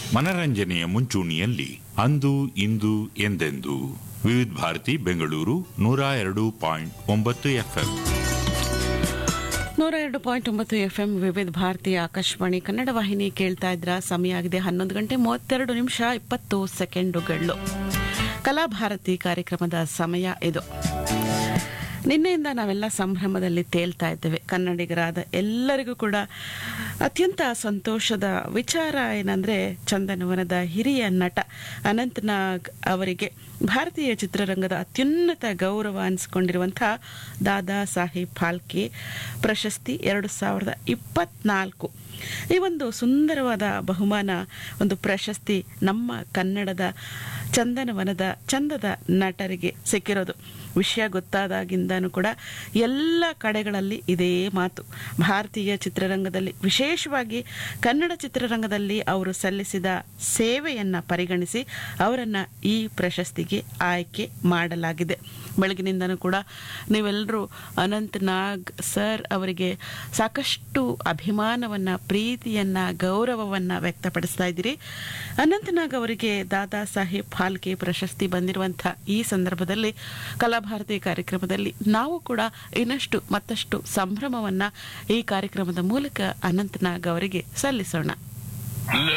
ಮನರಂಜನೆಯ ಮುಂಚೂಣಿಯಲ್ಲಿ ಅಂದು ಇಂದು ಎಂದೆಂದು ವಿವಿಧ ಭಾರತಿ ಬೆಂಗಳೂರು ನೂರ ಎರಡು ಪಾಯಿಂಟ್ ಒಂಬತ್ತು ಎಫ್ಎಂ ನೂರ ಎರಡು ಪಾಯಿಂಟ್ ಒಂಬತ್ತು ಎಫ್ ಎಂ ವಿವಿಧ ಭಾರತಿ ಆಕಾಶವಾಣಿ ಕನ್ನಡ ವಾಹಿನಿ ಕೇಳ್ತಾ ಇದ್ರ ಸಮಯ ಆಗಿದೆ ಹನ್ನೊಂದು ಗಂಟೆ ಮೂವತ್ತೆರಡು ನಿಮಿಷ ಇಪ್ಪತ್ತು ಸೆಕೆಂಡುಗಳು ಕಲಾಭಾರತಿ ಕಾರ್ಯಕ್ರಮದ ಸಮಯ ಇದು ನಿನ್ನೆಯಿಂದ ನಾವೆಲ್ಲ ಸಂಭ್ರಮದಲ್ಲಿ ತೇಲ್ತಾ ಇದ್ದೇವೆ ಕನ್ನಡಿಗರಾದ ಎಲ್ಲರಿಗೂ ಕೂಡ ಅತ್ಯಂತ ಸಂತೋಷದ ವಿಚಾರ ಏನಂದ್ರೆ ಚಂದನವನದ ಹಿರಿಯ ನಟ ಅನಂತನಾಗ್ ಅವರಿಗೆ ಭಾರತೀಯ ಚಿತ್ರರಂಗದ ಅತ್ಯುನ್ನತ ಗೌರವ ಅನಿಸಿಕೊಂಡಿರುವಂತಹ ದಾದಾ ಸಾಹೇಬ್ ಫಾಲ್ಕೆ ಪ್ರಶಸ್ತಿ ಎರಡು ಸಾವಿರದ ಇಪ್ಪತ್ನಾಲ್ಕು ಈ ಒಂದು ಸುಂದರವಾದ ಬಹುಮಾನ ಒಂದು ಪ್ರಶಸ್ತಿ ನಮ್ಮ ಕನ್ನಡದ ಚಂದನವನದ ಚಂದದ ನಟರಿಗೆ ಸಿಕ್ಕಿರೋದು ವಿಷಯ ಗೊತ್ತಾದಾಗಿಂದನೂ ಕೂಡ ಎಲ್ಲ ಕಡೆಗಳಲ್ಲಿ ಇದೇ ಮಾತು ಭಾರತೀಯ ಚಿತ್ರರಂಗದಲ್ಲಿ ವಿಶೇಷವಾಗಿ ಕನ್ನಡ ಚಿತ್ರರಂಗದಲ್ಲಿ ಅವರು ಸಲ್ಲಿಸಿದ ಸೇವೆಯನ್ನ ಪರಿಗಣಿಸಿ ಅವರನ್ನ ಈ ಪ್ರಶಸ್ತಿಗೆ ಆಯ್ಕೆ ಮಾಡಲಾಗಿದೆ ಬೆಳಗಿನಿಂದನೂ ಕೂಡ ನೀವೆಲ್ಲರೂ ಅನಂತ್ ನಾಗ್ ಸರ್ ಅವರಿಗೆ ಸಾಕಷ್ಟು ಅಭಿಮಾನವನ್ನ ಪ್ರೀತಿಯನ್ನ ಗೌರವವನ್ನ ವ್ಯಕ್ತಪಡಿಸ್ತಾ ಇದ್ದೀರಿ ಅನಂತ್ ನಾಗ್ ಅವರಿಗೆ ದಾದಾ ಸಾಹೇಬ್ ಫಾಲ್ಕೆ ಪ್ರಶಸ್ತಿ ಬಂದಿರುವಂತಹ ಈ ಸಂದರ್ಭದಲ್ಲಿ ಕಲಾಭಾರತಿ ಕಾರ್ಯಕ್ರಮದಲ್ಲಿ ನಾವು ಕೂಡ ಇನ್ನಷ್ಟು ಮತ್ತಷ್ಟು ಸಂಭ್ರಮವನ್ನ ಈ ಕಾರ್ಯಕ್ರಮದ ಮೂಲಕ ಅನಂತ್ ನಾಗ್ ಅವರಿಗೆ ಸಲ್ಲಿಸೋಣ